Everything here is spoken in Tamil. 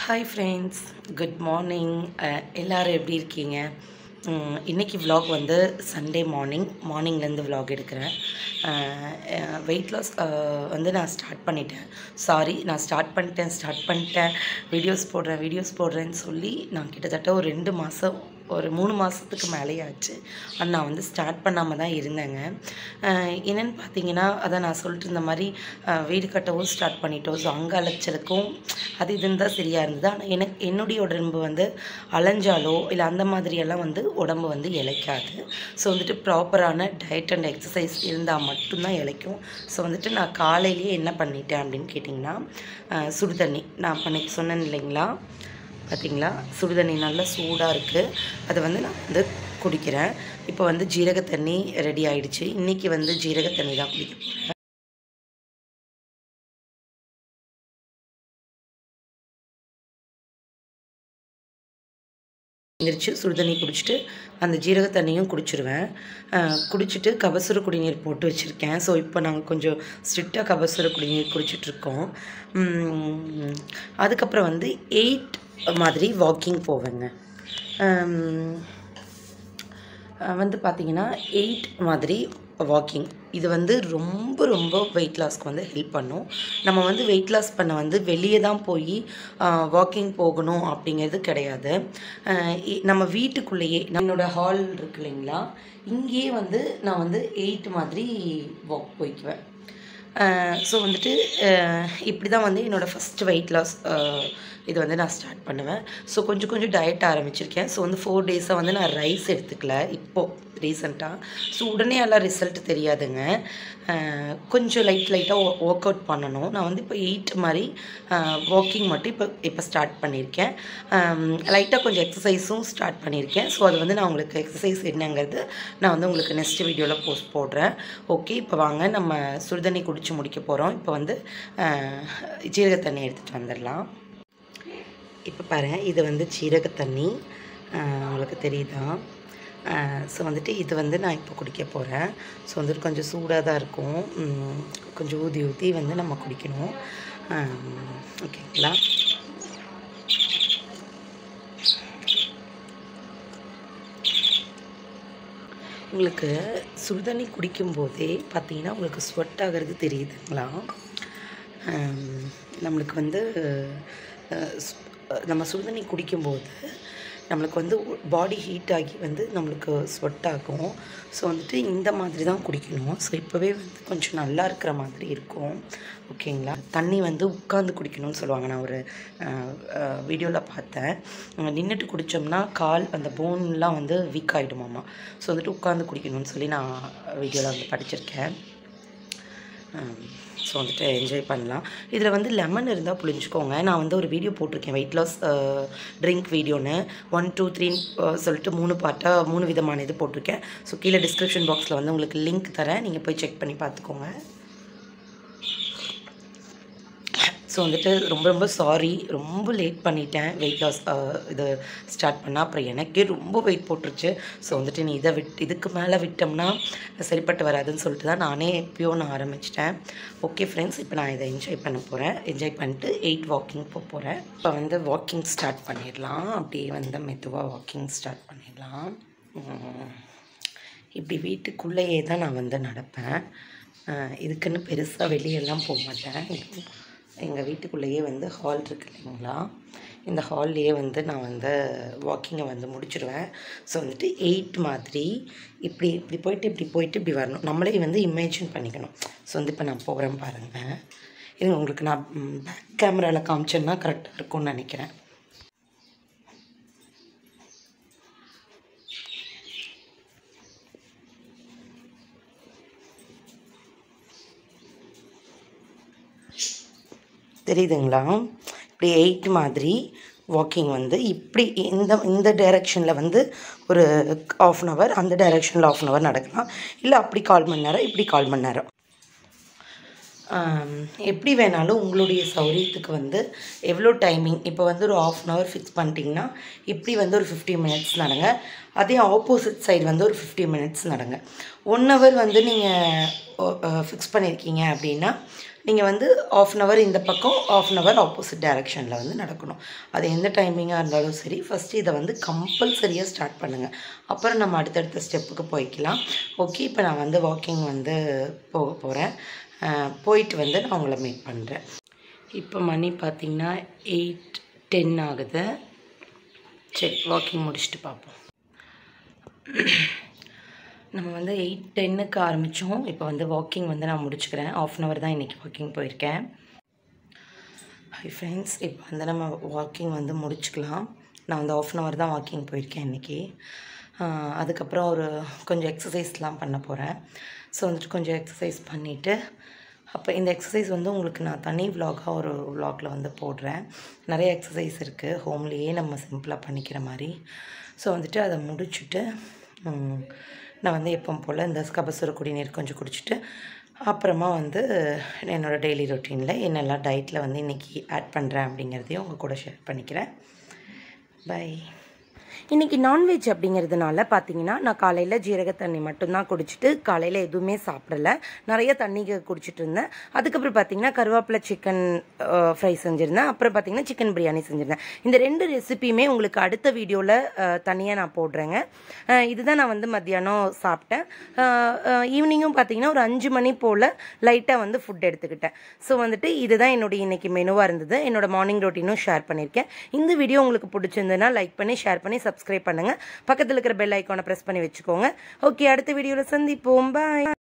ஹாய் ஃப்ரெண்ட்ஸ் குட் மார்னிங் எல்லோரும் எப்படி இருக்கீங்க உம், இன்னைக்கு vlog வந்து சண்டே மார்னிங் மார்னிங்லேருந்து vlog எடுக்கிறேன் வெயிட் லாஸ் வந்து நான் ஸ்டார்ட் பண்ணிட்டேன் சாரி நான் ஸ்டார்ட் பண்ணிட்டேன் ஸ்டார்ட் பண்ணிட்டேன் வீடியோஸ் போடுறேன் வீடியோஸ் போடுறேன்னு சொல்லி நான் கிட்டத்தட்ட ஒரு ரெண்டு மாதம் ஒரு மூணு மாதத்துக்கு மேலேயே ஆச்சு ஆனால் நான் வந்து ஸ்டார்ட் பண்ணாமல் தான் இருந்தேங்க அஹ் என்னன்னு பார்த்தீங்கன்னா அதான் நான் சொல்லிட்டு இருந்த மாதிரி அஹ் வீடு கட்டவும் ஸ்டார்ட் பண்ணிட்டோம் ஸோ அங்கே அலைச்சலுக்கும் அது இதுன்னு தான் சரியாக இருந்தது ஆனால் எனக்கு என்னுடைய உடம்பு வந்து அலைஞ்சாலோ இல்லை அந்த மாதிரியெல்லாம் வந்து உடம்பு வந்து இளைக்காது ஸோ வந்துட்டு ப்ராப்பரான டயட் அண்ட் எக்ஸசைஸ் இருந்தால் மட்டும்தான் இளைக்கும் ஸோ வந்துட்டு நான் காலையிலேயே என்ன பண்ணிட்டேன் அப்படின்னு கேட்டிங்கன்னா அஹ் சுடு தண்ணி நான் பண்ணி சொன்னேன் இல்லைங்களா பார்த்தீங்களா சுடுதண்ணி நல்லா சூடாக இருக்குது அதை வந்து நான் வந்து குடிக்கிறேன் இப்போ வந்து ஜீரக தண்ணி ரெடி ஆயிடுச்சு இன்றைக்கி வந்து ஜீரக தண்ணி தான் குடிக்க போகிறேன் எந்திரிச்சு சுடுதண்ணி குடிச்சிட்டு அந்த ஜீரக தண்ணியும் குடிச்சிருவேன் அஹ் குடிச்சிட்டு கபசுர குடிநீர் போட்டு வச்சுருக்கேன் ஸோ இப்போ நாங்கள் கொஞ்சம் ஸ்ட்ரிக்டாக கபசுர குடிநீர் குடிச்சிட்ருக்கோம் அதுக்கப்புறம் வந்து எயிட் மாதிரி வாக்கிங் போவேங்க உம், அஹ் வந்து பார்த்தீங்கன்னா எயிட் மாதிரி வாக்கிங் இது வந்து ரொம்ப ரொம்ப வெயிட் லாஸ்க்கு வந்து ஹெல்ப் பண்ணும் நம்ம வந்து வெயிட் லாஸ் பண்ண வந்து வெளியே தான் போய் வாக்கிங் போகணும் அப்படிங்கிறது கிடையாது அஹ் இ- நம்ம வீட்டுக்குள்ளேயே நம்மளோட ஹால் இருக்கு இல்லைங்களா இங்கேயே வந்து நான் வந்து எயிட் மாதிரி வாக் போய்க்குவேன் ஸோ வந்துட்டு அஹ் இப்படி தான் வந்து என்னோடய ஃபஸ்ட் வெயிட் லாஸ் இது வந்து நான் ஸ்டார்ட் பண்ணுவேன் ஸோ கொஞ்சம் கொஞ்சம் டயட் ஆரம்பிச்சிருக்கேன் ஸோ வந்து ஃபோர் டேஸாக வந்து நான் ரைஸ் எடுத்துக்கல இப்போது ரீசெண்டாக ஸோ உடனே எல்லாம் ரிசல்ட் தெரியாதுங்க அஹ் கொஞ்சம் லைட் லைட்டாக ஒர்க் அவுட் பண்ணணும் நான் வந்து இப்போ எயிட் மாதிரி வாக்கிங் மட்டும் இப்போ இப்போ ஸ்டார்ட் பண்ணியிருக்கேன் லைட்டாக கொஞ்சம் எக்ஸசைஸும் ஸ்டார்ட் பண்ணியிருக்கேன் ஸோ அது வந்து நான் உங்களுக்கு எக்ஸசைஸ் என்னங்கிறது நான் வந்து உங்களுக்கு நெக்ஸ்ட் வீடியோவில் போஸ்ட் போடுறேன் ஓகே இப்போ வாங்க நம்ம சுடுதண்ணி குடிச்சு முடிக்க போகிறோம் இப்போ வந்து அஹ், ஜீரக தண்ணி எடுத்துகிட்டு வந்துடலாம் இப்போ பாருங்க இது வந்து சீரக தண்ணி அஹ், உங்களுக்கு தெரியுதா ஸோ வந்துட்டு இது வந்து நான் இப்போ குடிக்க போகிறேன் ஸோ வந்துட்டு கொஞ்சம் சூடாக தான் இருக்கும் உம், கொஞ்சம் ஊதி ஊற்றி வந்து நம்ம குடிக்கணும் அஹ், ஓகேங்களா உங்களுக்கு சுடுதண்ணி குடிக்கும்போதே பார்த்தீங்கன்னா உங்களுக்கு ஸ்வெட் ஆகிறது தெரியுதுங்களா ஆம், நம்மளுக்கு வந்து அஹ், ஸ்- நம்ம சுடுதண்ணி குடிக்கும்போது நம்மளுக்கு வந்து பாடி ஹீட் ஆகி வந்து நம்மளுக்கு ஸ்வெட் ஆகும் ஸோ வந்துட்டு இந்த மாதிரி தான் குடிக்கணும் ஸோ இப்போவே வந்து கொஞ்சம் நல்லா இருக்கிற மாதிரி இருக்கும் ஓகேங்களா தண்ணி வந்து உட்காந்து குடிக்கணும்னு சொல்லுவாங்க நான் ஒரு வீடியோவில் பார்த்தேன் நின்றுட்டு குடித்தோம்னா கால் அந்த போன்லாம் வந்து வீக் ஆகிடுமாமா ஸோ வந்துட்டு உட்காந்து குடிக்கணும்னு சொல்லி நான் வீடியோவில் வந்து படிச்சிருக்கேன் ஸோ வந்துட்டு என்ஜாய் பண்ணலாம் இதில் வந்து லெமன் இருந்தால் புளிஞ்சுக்கோங்க நான் வந்து ஒரு வீடியோ போட்டிருக்கேன் வெயிட் லாஸ் ட்ரிங்க் வீடியோன்னு ஒன் டூ த்ரீ சொல்லிட்டு மூணு பார்ட்டாக மூணு விதமான இது போட்டிருக்கேன் ஸோ கீழே டிஸ்கிரிப்ஷன் பாக்ஸில் வந்து உங்களுக்கு லிங்க் தரேன் நீங்கள் போய் செக் பண்ணி பார்த்துக்கோங்க ஸோ வந்துட்டு ரொம்ப ரொம்ப சாரி ரொம்ப லேட் பண்ணிட்டேன் வெயிட் லாஸ் இது ஸ்டார்ட் பண்ணால் அப்புறம் எனக்கே ரொம்ப வெயிட் போட்டுருச்சு ஸோ வந்துட்டு நீ இதை விட் இதுக்கு மேலே விட்டோம்னா சரிப்பட்டு வராதுன்னு சொல்லிட்டு தான் நானே எப்பயோ நான் ஆரம்பிச்சிட்டேன் ஓகே ஃப்ரெண்ட்ஸ் இப்போ நான் இதை என்ஜாய் பண்ண போகிறேன் என்ஜாய் பண்ணிட்டு எயிட் வாக்கிங் போக போகிறேன் இப்போ வந்து வாக்கிங் ஸ்டார்ட் பண்ணிடலாம் அப்படியே வந்து மெதுவாக வாக்கிங் ஸ்டார்ட் பண்ணிடலாம் உம், இப்படி வீட்டுக்குள்ளேயே தான் நான் வந்து நடப்பேன் அஹ் இதுக்குன்னு பெருசாக வெளியெல்லாம் போக மாட்டேன் எங்கள் வீட்டுக்குள்ளேயே வந்து ஹால் இருக்கு இல்லைங்களா இந்த ஹால்லையே வந்து நான் வந்து வாக்கிங்கை வந்து முடிச்சிடுவேன் ஸோ வந்துட்டு எயிட் மாதிரி இப்படி இப்படி போயிட்டு இப்படி போயிட்டு இப்படி வரணும் நம்மளே வந்து இமேஜின் பண்ணிக்கணும் ஸோ வந்து இப்போ நான் போகிறேன் பாருங்கள் இது உங்களுக்கு நான் பேக் கேமராவில் காமிச்சேன்னா கரெக்டாக இருக்கும்னு நினைக்கிறேன் தெரியுதுங்களா இப்படி எயிட் மாதிரி வாக்கிங் வந்து இப்படி இந்த இந்த டைரெக்ஷனில் வந்து ஒரு ஆஃப் அன் ஹவர் அந்த டைரெக்ஷனில் ஆஃப் அன் ஹவர் நடக்கலாம் இல்லை அப்படி கால் மணி நேரம் இப்படி கால் மணி நேரம் ஆம், எப்படி வேணாலும் உங்களுடைய சௌரியத்துக்கு வந்து எவ்வளோ டைமிங் இப்போ வந்து ஒரு ஆஃப் அன் ஹவர் ஃபிக்ஸ் பண்ணிட்டீங்கன்னா இப்படி வந்து ஒரு ஃபிஃப்டி மினிட்ஸ் நடங்க அதே ஆப்போசிட் சைடு வந்து ஒரு ஃபிஃப்டி மினிட்ஸ் நடங்க ஒன் ஹவர் வந்து நீங்கள் ஃபிக்ஸ் பண்ணியிருக்கீங்க அப்படின்னா நீங்கள் வந்து ஆஃப் அன் ஹவர் இந்த பக்கம் ஆஃப் அன் ஹவர் ஆப்போசிட் டைரெக்ஷனில் வந்து நடக்கணும் அது எந்த டைமிங்காக இருந்தாலும் சரி ஃபஸ்ட்டு இதை வந்து கம்பல்சரியாக ஸ்டார்ட் பண்ணுங்கள் அப்புறம் நம்ம அடுத்தடுத்த ஸ்டெப்புக்கு போய்க்கலாம் ஓகே இப்போ நான் வந்து வாக்கிங் வந்து போக போகிறேன் போயிட்டு வந்து நான் உங்களை மீட் பண்ணுறேன் இப்போ மணி பார்த்திங்கன்னா எயிட் டென் ஆகுது சரி வாக்கிங் முடிச்சுட்டு பார்ப்போம் நம்ம வந்து எயிட் டென்னுக்கு ஆரம்பித்தோம் இப்போ வந்து வாக்கிங் வந்து நான் முடிச்சுக்கிறேன் ஆஃப் அன் ஹவர் தான் இன்றைக்கி வாக்கிங் போயிருக்கேன் ஹை ஃப்ரெண்ட்ஸ் இப்போ வந்து நம்ம வாக்கிங் வந்து முடிச்சுக்கலாம் நான் வந்து ஆஃப் அன் ஹவர் தான் வாக்கிங் போயிருக்கேன் இன்றைக்கி அதுக்கப்புறம் ஒரு கொஞ்சம் எக்ஸசைஸ்லாம் பண்ண போகிறேன் ஸோ வந்துட்டு கொஞ்சம் எக்ஸசைஸ் பண்ணிவிட்டு அப்போ இந்த எக்ஸசைஸ் வந்து உங்களுக்கு நான் தனி விலாகாக ஒரு விலாகில் வந்து போடுறேன் நிறைய எக்ஸசைஸ் இருக்குது ஹோம்லேயே நம்ம சிம்பிளாக பண்ணிக்கிற மாதிரி ஸோ வந்துட்டு அதை முடிச்சுட்டு ம், நான் வந்து எப்பவும் போல் இந்த கபசுர குடிநீர் கொஞ்சம் குடிச்சிட்டு அப்புறமா வந்து என்னோடய டெய்லி ரொட்டீனில் என்னெல்லாம் டயட்டில் வந்து இன்றைக்கி ஆட் பண்ணுறேன் அப்படிங்கிறதையும் உங்கள் கூட ஷேர் பண்ணிக்கிறேன் பை இன்னைக்கு நான்வெஜ் அப்படிங்கிறதுனால பார்த்தீங்கன்னா நான் காலையில் ஜீரக தண்ணி மட்டும்தான் குடிச்சிட்டு காலையில் எதுவுமே சாப்பிடல நிறைய தண்ணி குடிச்சிட்டு இருந்தேன் அதுக்கப்புறம் பார்த்தீங்கன்னா கருவேப்பிலை சிக்கன் ஃப்ரை செஞ்சுருந்தேன் அப்புறம் பார்த்தீங்கன்னா சிக்கன் பிரியாணி செஞ்சுருந்தேன் இந்த ரெண்டு ரெசிபியுமே உங்களுக்கு அடுத்த வீடியோவில் தனியாக நான் போடுறேங்க அஹ் இதுதான் நான் வந்து மத்தியானம் சாப்பிட்டேன் ஈவினிங்கும் பார்த்தீங்கன்னா ஒரு அஞ்சு மணி போல் லைட்டாக வந்து ஃபுட் எடுத்துக்கிட்டேன் ஸோ வந்துட்டு இதுதான் என்னுடைய இன்னைக்கு மெனுவாக இருந்தது என்னோட மார்னிங் ரொட்டீனும் ஷேர் பண்ணியிருக்கேன் இந்த வீடியோ உங்களுக்கு பிடிச்சிருந்ததுன்னா லைக் பண்ணி ஷேர் பண்ணி சப்ஸ்கிரைப் பண்ணுங்கள் பக்கத்தில் இருக்கிற பெல் ஐக்கானை ப்ரெஸ் பண்ணி வச்சுக்கோங்க ஓகே அடுத்த வீடியோவில் சந்திப்போம் பாய்